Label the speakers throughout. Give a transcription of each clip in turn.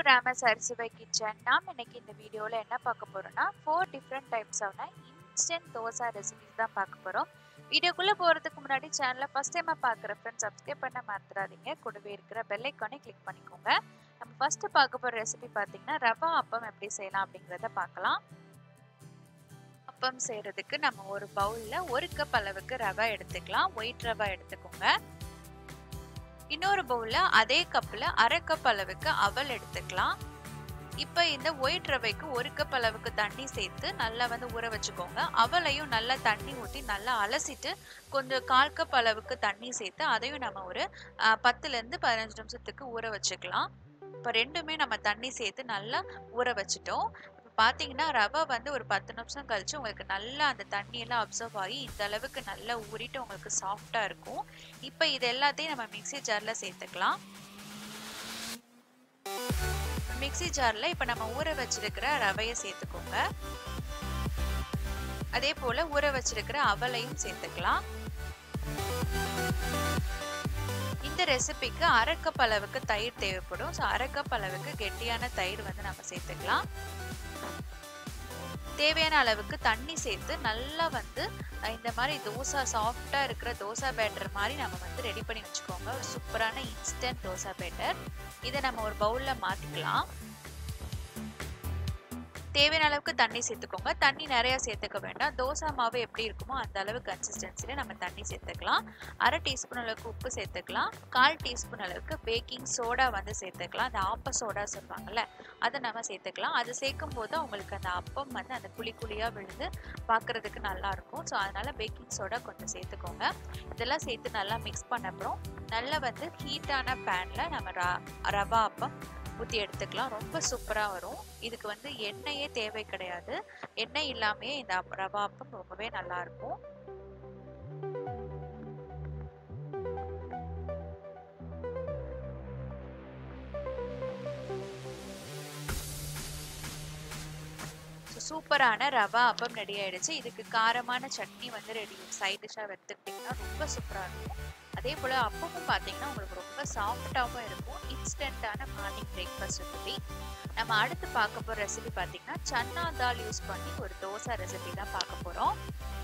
Speaker 1: ராமஸ் அரிசுவை kitchen நாம் இன்னைக்கு இந்த வீடியோவில் என்ன பார்க்க போறோம்னா ஃபோர் டிஃப்ரெண்ட் டைப்ஸ் ஆன இன்ஸ்டன்ட் தோசா ரெசிபிஸ் தான் பார்க்க போகிறோம் வீடியோக்குள்ளே போகிறதுக்கு முன்னாடி சேனலை ஃபஸ்ட் டைமாக பார்க்குற ஃப்ரெண்ட்ஸ் சப்ஸ்கிரைப் பண்ண மறந்துடாதீங்க கூடவே இருக்கிற பெல் ஐக்கானை கிளிக் பண்ணிக்கோங்க நம்ம ஃபஸ்ட்டு பார்க்க போகிற ரெசிபி பார்த்தீங்கன்னா ரவா அப்பம் எப்படி செய்யலாம் அப்படிங்கிறத பார்க்கலாம் அப்பம் செய்கிறதுக்கு நம்ம ஒரு பவுலில் ஒரு கப் அளவுக்கு ரவை எடுத்துக்கலாம் ஒயிட் ரவை எடுத்துக்கோங்க இன்னொரு பவுலில் அதே கப்பில் அரை கப் அளவுக்கு அவல் எடுத்துக்கலாம் இப்போ இந்த ஒயிட் ரவைக்கு ஒரு கப் அளவுக்கு தண்ணி சேர்த்து நல்லா வந்து ஊற வச்சுக்கோங்க அவளையும் நல்லா தண்ணி ஊற்றி நல்லா அலசிட்டு கொஞ்சம் கால் கப் அளவுக்கு தண்ணி சேர்த்து அதையும் நம்ம ஒரு பத்துலேருந்து பதினஞ்சு நிமிஷத்துக்கு ஊற வச்சுக்கலாம் இப்போ ரெண்டுமே நம்ம தண்ணி சேர்த்து நல்லா ஊற வச்சுட்டோம் பார்த்தீங்கன்னா ரவை வந்து ஒரு பத்து நிமிஷம் கழிச்சு உங்களுக்கு நல்லா அந்த தண்ணியெல்லாம் அப்சர்வ் ஆகி இந்த அளவுக்கு நல்லா ஊறிட்டு உங்களுக்கு சாஃப்டாக இருக்கும் இப்போ இது எல்லாத்தையும் நம்ம மிக்சி ஜாரில் சேர்த்துக்கலாம் மிக்சி ஜாரில் இப்போ நம்ம ஊற வச்சிருக்கிற ரவையை சேர்த்துக்கோங்க அதே போல் ஊற வச்சிருக்கிற அவலையும் சேர்த்துக்கலாம் இந்த ரெசிபிக்கு அரை கப் அளவுக்கு தயிர் தேவைப்படும் ஸோ அரை கப் அளவுக்கு கெட்டியான தயிர் வந்து நம்ம சேர்த்துக்கலாம் தேவையான அளவுக்கு தண்ணி சேர்த்து நல்லா வந்து இந்த மாதிரி தோசை சாஃப்டாக இருக்கிற தோசை பேட்டர் மாதிரி நம்ம வந்து ரெடி பண்ணி வச்சுக்கோங்க ஒரு சூப்பரான இன்ஸ்டன்ட் தோசை பேட்டர் இதை நம்ம ஒரு பவுலில் மாற்றிக்கலாம் தேவையான அளவுக்கு தண்ணி சேர்த்துக்கோங்க தண்ணி நிறையா சேர்த்துக்க வேண்டாம் தோசை மாவு எப்படி இருக்குமோ அந்த அளவு கன்சிஸ்டன்சியில் நம்ம தண்ணி சேர்த்துக்கலாம் அரை டீஸ்பூன் அளவுக்கு உப்பு சேர்த்துக்கலாம் கால் டீஸ்பூன் அளவுக்கு பேக்கிங் சோடா வந்து சேர்த்துக்கலாம் அந்த ஆப்ப சோடா சொல்லுவாங்கல்ல அதை நம்ம சேர்த்துக்கலாம் அது சேர்க்கும் போது உங்களுக்கு அந்த அப்பம் வந்து அந்த குழி குழியாக விழுந்து பார்க்குறதுக்கு நல்லாயிருக்கும் ஸோ அதனால் பேக்கிங் சோடா கொஞ்சம் சேர்த்துக்கோங்க இதெல்லாம் சேர்த்து நல்லா மிக்ஸ் பண்ண அப்புறம் நல்லா வந்து ஹீட்டான பேனில் நம்ம ரவா அப்பம் ஊற்றி எடுத்துக்கலாம் ரொம்ப சூப்பராக வரும் இதுக்கு வந்து எண்ணெயே தேவை கிடையாது எண்ணெய் இல்லாமையே இந்த ரவா அப்பம் ரொம்பவே நல்லாயிருக்கும் சூப்பரான ரவா அப்பம் ரெடி ஆயிடுச்சு இதுக்கு காரமான சட்னி வந்து ரெடி சைட் டிஷ்ஷாக எடுத்துக்கிட்டிங்கன்னா ரொம்ப சூப்பராக இருக்கும் அதே போல் அப்பமும் பார்த்தீங்கன்னா உங்களுக்கு ரொம்ப சாஃப்டாகவும் இருக்கும் இன்ஸ்டண்ட்டான மார்னிங் பிரேக்ஃபாஸ்ட் ரெசிபி நம்ம அடுத்து பார்க்க போகிற ரெசிபி பார்த்தீங்கன்னா சன்னா தால் யூஸ் பண்ணி ஒரு தோசை ரெசிபி தான் பார்க்க போகிறோம்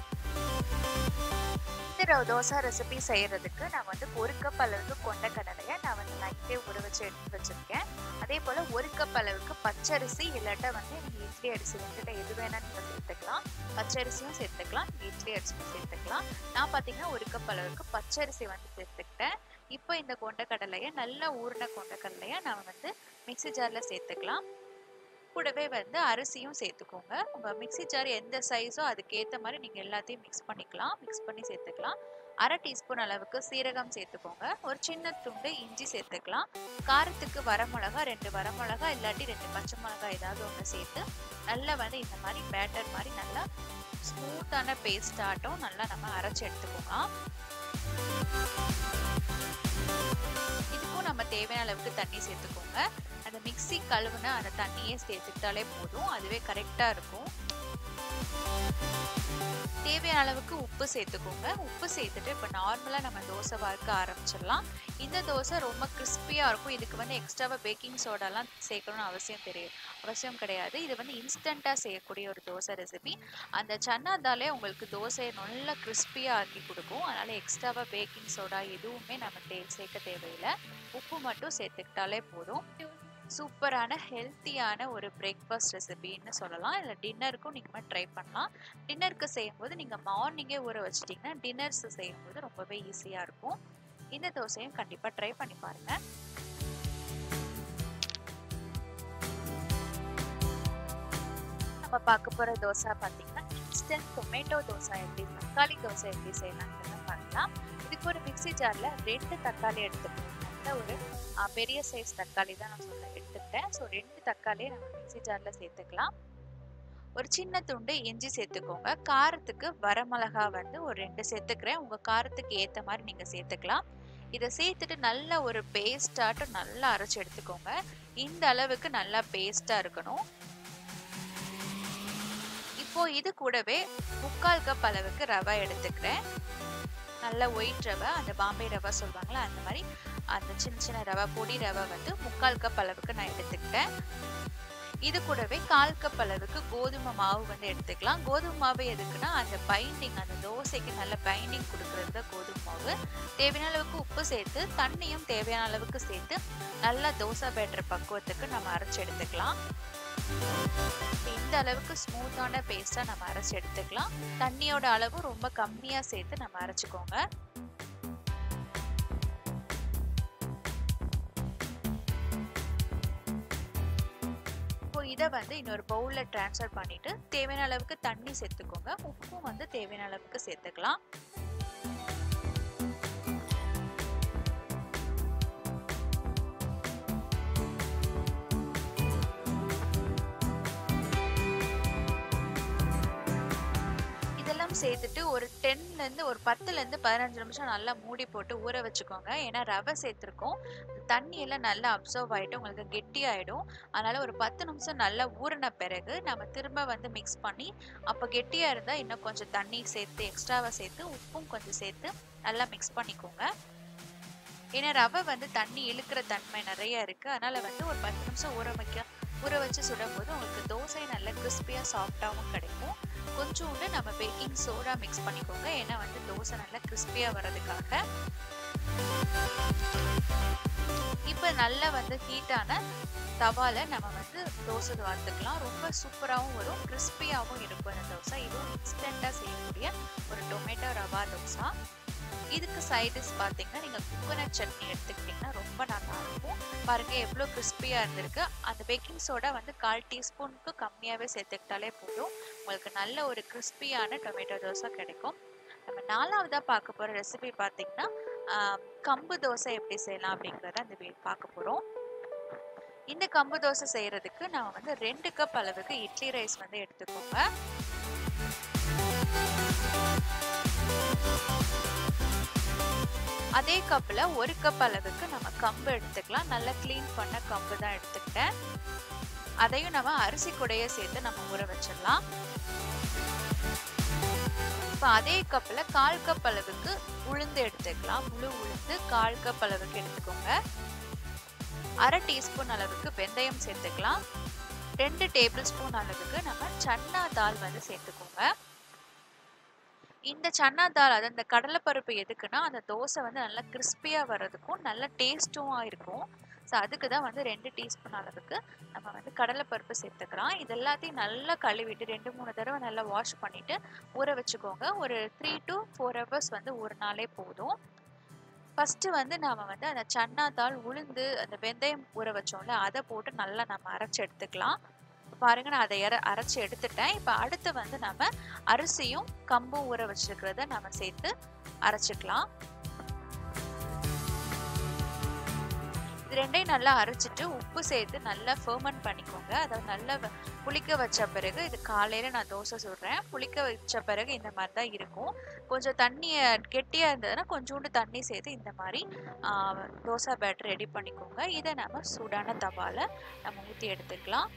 Speaker 1: இந்த தோசை ரெசிபி செய்யறதுக்கு நான் வந்து ஒரு கப் அளவுக்கு கொண்ட கடலையை நான் வந்து நைட்டே ஊற வச்சு எடுத்து வச்சிருக்கேன் அதே போல் ஒரு கப் அளவுக்கு பச்சரிசி இல்லாட்டா வந்து நீங்கள் இட்லி அரிசி வந்துட்டு எது வேணால் நீங்கள் சேர்த்துக்கலாம் பச்சரிசியும் சேர்த்துக்கலாம் இட்லி அரிசியும் சேர்த்துக்கலாம் நான் பார்த்தீங்கன்னா ஒரு கப் அளவுக்கு பச்சரிசி வந்து சேர்த்துக்கிட்டேன் இப்போ இந்த கொண்ட கடலையை நல்லா ஊறின கொண்ட கடலையை நான் வந்து மிக்சி ஜாரில் சேர்த்துக்கலாம் கூடவே வந்து அரிசியும் சேர்த்துக்கோங்க உங்கள் மிக்சி ஜார் எந்த சைஸோ அதுக்கேற்ற மாதிரி நீங்கள் எல்லாத்தையும் மிக்ஸ் பண்ணிக்கலாம் மிக்ஸ் பண்ணி சேர்த்துக்கலாம் அரை டீஸ்பூன் அளவுக்கு சீரகம் சேர்த்துக்கோங்க ஒரு சின்ன துண்டு இஞ்சி சேர்த்துக்கலாம் காரத்துக்கு வரமிளகா ரெண்டு வரமிளகா இல்லாட்டி ரெண்டு பச்சை மிளகா ஏதாவது ஒன்று சேர்த்து நல்லா வந்து இந்த மாதிரி பேட்டர் மாதிரி நல்லா ஸ்மூத்தான பேஸ்ட் ஆட்டம் நல்லா நம்ம அரைச்சி எடுத்துக்கோங்க இதுக்கும் நம்ம தேவையான அளவுக்கு தண்ணி சேர்த்துக்கோங்க அந்த மிக்சி கழுவுன அந்த தண்ணியே சேர்த்துக்கிட்டாலே போதும் அதுவே கரெக்டாக இருக்கும் தேவையான அளவுக்கு உப்பு சேர்த்துக்கோங்க உப்பு சேர்த்துட்டு இப்போ நார்மலாக நம்ம தோசை வார்க்க ஆரம்பிச்சிடலாம் இந்த தோசை ரொம்ப கிறிஸ்பியாக இருக்கும் இதுக்கு வந்து எக்ஸ்ட்ராவாக பேக்கிங் சோடாலாம் சேர்க்கணும்னு அவசியம் தெரியும் அவசியம் கிடையாது இது வந்து இன்ஸ்டண்ட்டாக செய்யக்கூடிய ஒரு தோசை ரெசிபி அந்த சன்னா தாலே உங்களுக்கு தோசையை நல்லா கிறிஸ்பியாக ஆக்கி கொடுக்கும் அதனால் எக்ஸ்ட்ராவாக பேக்கிங் சோடா எதுவுமே நம்ம தே சேர்க்க தேவையில்லை உப்பு மட்டும் சேர்த்துக்கிட்டாலே போதும் சூப்பரான ஹெல்த்தியான ஒரு பிரேக்ஃபாஸ்ட் ரெசிபின்னு சொல்லலாம் இல்லை டின்னருக்கும் நீங்கள் ட்ரை பண்ணலாம் டின்னருக்கு செய்யும்போது நீங்கள் மார்னிங்கே ஊற வச்சிட்டிங்கன்னா டின்னர்ஸ் செய்யும்போது ரொம்பவே ஈஸியாக இருக்கும் இந்த தோசையும் கண்டிப்பாக ட்ரை பண்ணி பாருங்கள் நம்ம பார்க்க போகிற தோசை பார்த்தீங்கன்னா இன்ஸ்டன்ட் டொமேட்டோ தோசை எப்படி தக்காளி தோசை எப்படி செய்யலாம்ன்றத பார்க்கலாம் இதுக்கு ஒரு மிக்சி ஜாரில் ரெண்டு தக்காளி எடுத்துக்கணும் நல்ல ஒரு பெரிய சைஸ் தக்காளி தான் நான் சொல்ல எடுத்துக்கிட்டேன் ஸோ ரெண்டு தக்காளியை நம்ம மிக்சி ஜாரில் சேர்த்துக்கலாம் ஒரு சின்ன துண்டு இஞ்சி சேர்த்துக்கோங்க காரத்துக்கு வரமிளகா வந்து ஒரு ரெண்டு சேர்த்துக்கிறேன் உங்கள் காரத்துக்கு ஏற்ற மாதிரி நீங்கள் சேர்த்துக்கலாம் இதை சேர்த்துட்டு நல்ல ஒரு பேஸ்டாட்டும் நல்லா அரைச்சி எடுத்துக்கோங்க இந்த அளவுக்கு நல்லா பேஸ்ட்டாக இருக்கணும் இப்போ இது கூடவே முக்கால் கப் அளவுக்கு ரவை எடுத்துக்கிறேன் நல்ல ஒயிட் ரவை அந்த பாம்பே ரவை சொல்லுவாங்களா அந்த மாதிரி அந்த சின்ன சின்ன ரவை பொடி ரவை வந்து முக்கால் கப் அளவுக்கு நான் எடுத்துக்கிட்டேன் இது கூடவே கால் கப் அளவுக்கு கோதுமை மாவு வந்து எடுத்துக்கலாம் கோதுமை மாவு எதுக்குன்னா அந்த பைண்டிங் அந்த தோசைக்கு நல்ல பைண்டிங் கொடுக்கறது தான் கோதுமை மாவு தேவையான அளவுக்கு உப்பு சேர்த்து தண்ணியும் தேவையான அளவுக்கு சேர்த்து நல்லா தோசை பேட்டர் பக்குவத்துக்கு நம்ம அரைச்சி எடுத்துக்கலாம் இந்த அளவுக்கு ஸ்மூத்தான பேஸ்டா நம்ம அரைச்சி எடுத்துக்கலாம் தண்ணியோட அளவு ரொம்ப கம்மியா சேர்த்து நம்ம அரைச்சிக்கோங்க இப்போ இதை வந்து இன்னொரு பவுலில் ட்ரான்ஸ்ஃபர் பண்ணிட்டு தேவையான அளவுக்கு தண்ணி சேர்த்துக்கோங்க உப்பும் வந்து தேவையான அளவுக்கு சேர்த்துக்கலாம் இதெல்லாம் சேர்த்துட்டு ஒரு டென்லேருந்து ஒரு பத்துலேருந்து பதினஞ்சு நிமிஷம் நல்லா மூடி போட்டு ஊற வச்சுக்கோங்க ஏன்னா ரவை சேர்த்துருக்கோம் தண்ணி எல்லாம் நல்லா அப்சர்வ் ஆகிட்டு உங்களுக்கு கெட்டி ஆகிடும் அதனால் ஒரு பத்து நிமிஷம் நல்லா ஊறின பிறகு நம்ம திரும்ப வந்து மிக்ஸ் பண்ணி அப்போ கெட்டியாக இருந்தால் இன்னும் கொஞ்சம் தண்ணி சேர்த்து எக்ஸ்ட்ராவாக சேர்த்து உப்பும் கொஞ்சம் சேர்த்து நல்லா மிக்ஸ் பண்ணிக்கோங்க ஏன்னா ரவை வந்து தண்ணி இழுக்கிற தன்மை நிறைய இருக்குது அதனால் வந்து ஒரு பத்து நிமிஷம் ஊற வைக்க ஊற வச்சு சுடும் போது உங்களுக்கு தோசை நல்ல கிறிஸ்பியாக சாஃப்டாகவும் கிடைக்கும் கொஞ்சோண்டு நம்ம பேக்கிங் சோடா மிக்ஸ் பண்ணிக்கோங்க ஏன்னா வந்து தோசை நல்லா கிறிஸ்பியாக வர்றதுக்காக இப்போ நல்லா வந்து ஹீட்டான தவால நம்ம வந்து தோசை வார்த்துக்கலாம் ரொம்ப சூப்பராகவும் வரும் கிறிஸ்பியாகவும் இருக்கும் இந்த தோசை இதுவும் இன்ஸ்டண்ட்டாக செய்யக்கூடிய ஒரு டொமேட்டோ ரவா தோசை இதுக்கு சைடிஷ் பார்த்தீங்கன்னா நீங்கள் குக்கனட் சட்னி எடுத்துக்கிட்டிங்கன்னா ரொம்ப நல்லா இருக்கும் பாருங்க எவ்வளோ கிறிஸ்பியாக இருந்திருக்கு அந்த பேக்கிங் சோடா வந்து கால் டீஸ்பூனுக்கு கம்மியாகவே சேர்த்துக்கிட்டாலே போதும் உங்களுக்கு நல்ல ஒரு கிறிஸ்பியான டொமேட்டோ தோசை கிடைக்கும் நம்ம நாலாவதாக பார்க்க போகிற ரெசிபி பார்த்தீங்கன்னா கம்பு தோசை எப்படி செய்யலாம் அப்படிங்கிறத அந்த பார்க்க போகிறோம் இந்த கம்பு தோசை செய்யறதுக்கு நம்ம வந்து ரெண்டு கப் அளவுக்கு இட்லி ரைஸ் வந்து எடுத்துக்கோங்க அதே கப்பில் ஒரு கப் அளவுக்கு நம்ம கம்பு எடுத்துக்கலாம் நல்லா க்ளீன் பண்ண கம்பு தான் எடுத்துக்கிட்டேன் அதையும் நம்ம அரிசி கூடைய சேர்த்து நம்ம ஊற வச்சிடலாம் இப்போ அதே கப்பில் கால் கப் அளவுக்கு உளுந்து எடுத்துக்கலாம் முழு உளுந்து கால் கப் அளவுக்கு எடுத்துக்கோங்க அரை டீஸ்பூன் அளவுக்கு வெந்தயம் சேர்த்துக்கலாம் ரெண்டு டேபிள் ஸ்பூன் அளவுக்கு நம்ம சன்னா தால் வந்து சேர்த்துக்கோங்க இந்த சன்னா தால் அது அந்த கடலைப்பருப்பு எதுக்குன்னா அந்த தோசை வந்து நல்லா கிறிஸ்பியாக வர்றதுக்கும் நல்ல டேஸ்ட்டும் இருக்கும் ஸோ அதுக்கு தான் வந்து ரெண்டு டீஸ்பூன் அளவுக்கு நம்ம வந்து கடலைப்பருப்பு சேர்த்துக்கிறோம் இது எல்லாத்தையும் நல்லா கழுவிட்டு ரெண்டு மூணு தடவை நல்லா வாஷ் பண்ணிவிட்டு ஊற வச்சுக்கோங்க ஒரு த்ரீ டு ஃபோர் ஹவர்ஸ் வந்து ஒரு நாளே போதும் ஃபஸ்ட்டு வந்து நாம் வந்து அந்த சன்னா தால் உளுந்து அந்த வெந்தயம் ஊற வச்சோம்ல அதை போட்டு நல்லா நம்ம அரைச்சி எடுத்துக்கலாம் பாருங்க நான் அதை இற அரைச்சி எடுத்துட்டேன் இப்போ அடுத்து வந்து நம்ம அரிசியும் கம்பும் ஊற வச்சிருக்கிறத நம்ம சேர்த்து அரைச்சிக்கலாம் இது ரெண்டையும் நல்லா அரைச்சிட்டு உப்பு சேர்த்து நல்லா ஃபர்மெண்ட் பண்ணிக்கோங்க அதாவது நல்லா புளிக்க வச்ச பிறகு இது காலையில் நான் தோசை சுடுறேன் புளிக்க வச்ச பிறகு இந்த மாதிரி தான் இருக்கும் கொஞ்சம் தண்ணியை கெட்டியாக இருந்ததுன்னா கொஞ்சோண்டு தண்ணி சேர்த்து இந்த மாதிரி தோசை பேட்டர் ரெடி பண்ணிக்கோங்க இதை நம்ம சூடான தவால நம்ம ஊற்றி எடுத்துக்கலாம்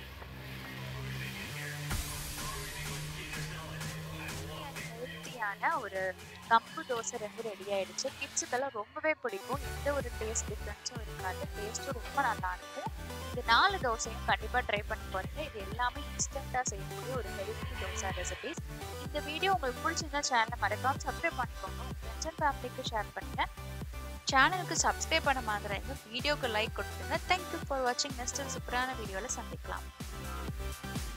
Speaker 1: ஹெல்த்தியான ஒரு கம்பு தோசை ரெண்டு ரெடி ஆயிடுச்சு கிட்ஸுக்கெல்லாம் ரொம்பவே பிடிக்கும் எந்த ஒரு டேஸ்ட் டிஃப்ரென்ஸும் இருக்காது டேஸ்ட்டும் ரொம்ப நல்லா இருக்கும் இது நாலு தோசையும் கண்டிப்பாக ட்ரை பண்ணி பாருங்க இது எல்லாமே இன்ஸ்டண்ட்டாக செய்யக்கூடிய ஒரு ஹெல்த்தி தோசை ரெசிபிஸ் இந்த வீடியோ உங்களுக்கு பிடிச்சிருந்தா சேனலை மறக்காம சப்ஸ்கிரைப் பண்ணிக்கோங்க ஃப்ரெண்ட்ஸ் அண்ட் ஃபேமிலிக்கு ஷேர் பண்ணுங்க சேனலுக்கு சப்ஸ்கிரைப் பண்ண மாதிரி வீடியோக்கு லைக் கொடுத்துருங்க தேங்க்யூ ஃபார் வாட்சிங் நெக்ஸ்ட் சூப்பரான வீடியோவில் சந்திக்கலாம்